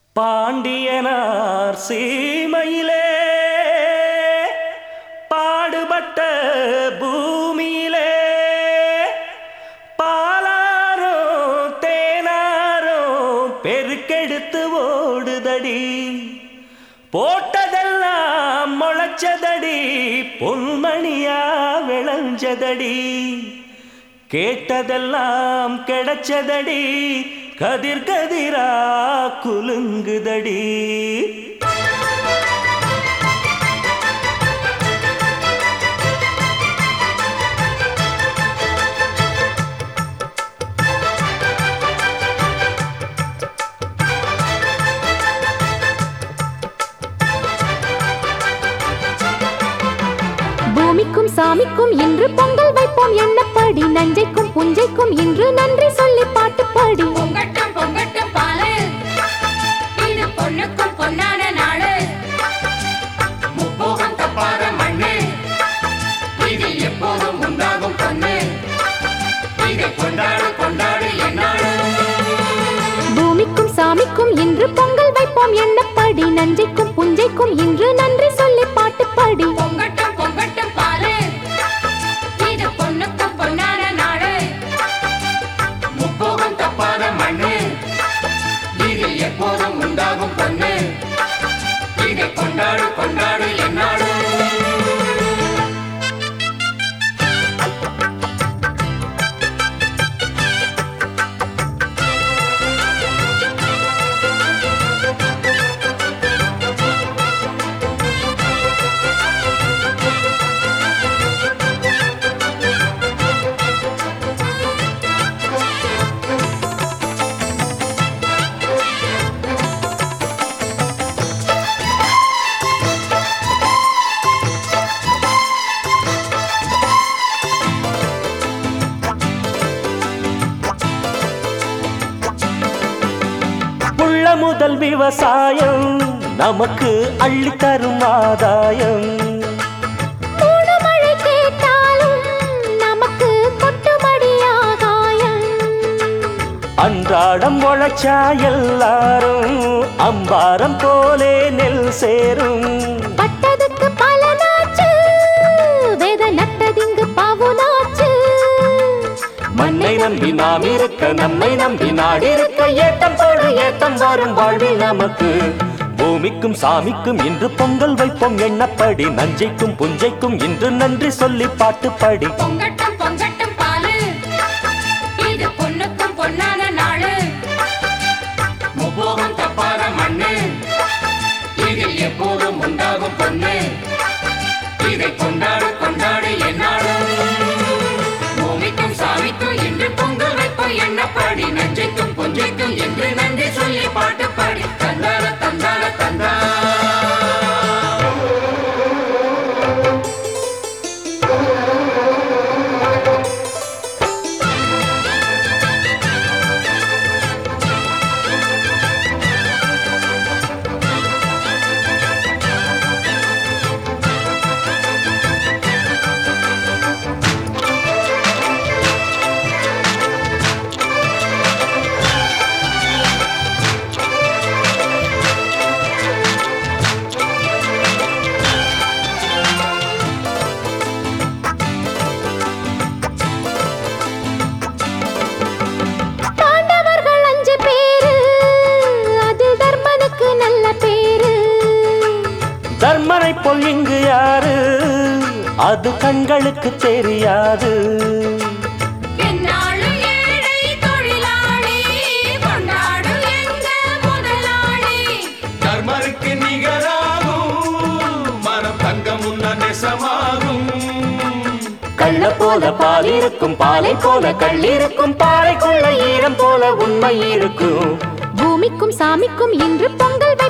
பாண்டியனார் சீமையிலே பாடுபட்ட பூமியிலே பாலாரோ தேனாரோ பெருக்கெடுத்து ஓடுதடி போட்டதெல்லாம் முளைச்சதடி பொன்மணியா விளைஞ்சதடி கேட்டதெல்லாம் கிடைச்சதடி கதிர் கதிரா குலுங்குதடி பூமிக்கும் சாமிக்கும் இன்று பொங்கல் வைப்போம் எண்ணப்படி நஞ்சைக்கும் புஞ்சைக்கும் இன்று நன்றி சொல்லி பாட்டு பாடி பொங்கட்டும் பொங்கட்டும் பாலு இது பொண்ணுக்கும் பொன்னான நாடு முப்போகம் தப்பாத மண்ணு இது எப்போதும் உண்டாகும் பொண்ணு இதை கொண்டாடு கொண்டாடு என்னாடு பூமிக்கும் சாமிக்கும் இன்று பொங்கல் வைப்போம் எண்ணப்படி நஞ்சைக்கும் புஞ்சைக்கும் இன்று நன்றி சொல்லி பாட்டு பாடி பொங்கட்டும் பொங்கட்டும் பாலு இது பொண்ணுக்கும் பொன்னான நாடு முப்போகம் தப்பாத மண்ணு இது எப்போதும் உண்டாகும் பொண்ணு இதை கொண்டாடு கொண்டாடு என்னாடு புள்ள முதல் விவசாயம் நமக்கு அள்ளித்தரும் ஆதாயம் மூணு மழை கேட்டாலும் நமக்கு கொட்டுமடி ஆகாயம் அன்றாடம் உழைச்சா எல்லாரும் அம்பாரம் போலே நெல் சேரும் பட்டதுக்கு பலனாச்சு வேத நட்டதிங்கு பவுனாச்சு மண்ணை நம்பி நாம் இருக்க நம்மை நம்பி நாடிருக்க ஏட்டம் போடு ஏட்டம் வரும் வாழ்வில் நமக்கு பூமிக்கும் சாமிக்கும் இன்று பொங்கல் வைப்போம் எண்ணப்படி நஞ்சைக்கும் புஞ்சைக்கும் இன்று நன்றி சொல்லி பாட்டு பாடி பொங்கட்டும் பொங்கட்டும் பாலு இது பொண்ணுக்கும் பொன்னான நாடு முப்போகம் தப்பாத மண்ணு இதில் எப்போதும் உண்டாகும் பொண்ணு இதை கொண்டாடு கொண்டாடு என்னாடு பூமிக்கும் சாமிக்கும் இன்று பொங்கல் வைப்போம் எண்ணப்பாடி நஞ்சைக்கும் பொஞ்சைக்கும் என்று நன்றி சொல்லி பாட்டு பாடி தந்தார தந்தார தந்தா பாண்டவர்கள் அஞ்சு பேரு அதில் தர்மனுக்கு நல்ல பேரு தர்மனை போல் இங்கு யாரு அது கண்களுக்கு தெரியாது எந்நாளும் ஏழை தொழிலாளி கொண்டாடு எங்க முதலாளி தர்மருக்கு நிகராகும் மனம் தங்கம் உன்ன நெசமாகும் கள்ள போல பால் இருக்கும் பாலை போல கல் இருக்கும் பாறைக்குள்ள ஈரம் போல உண்மை இருக்கும் பூமிக்கும் சாமிக்கும் இன்று பொங்கல்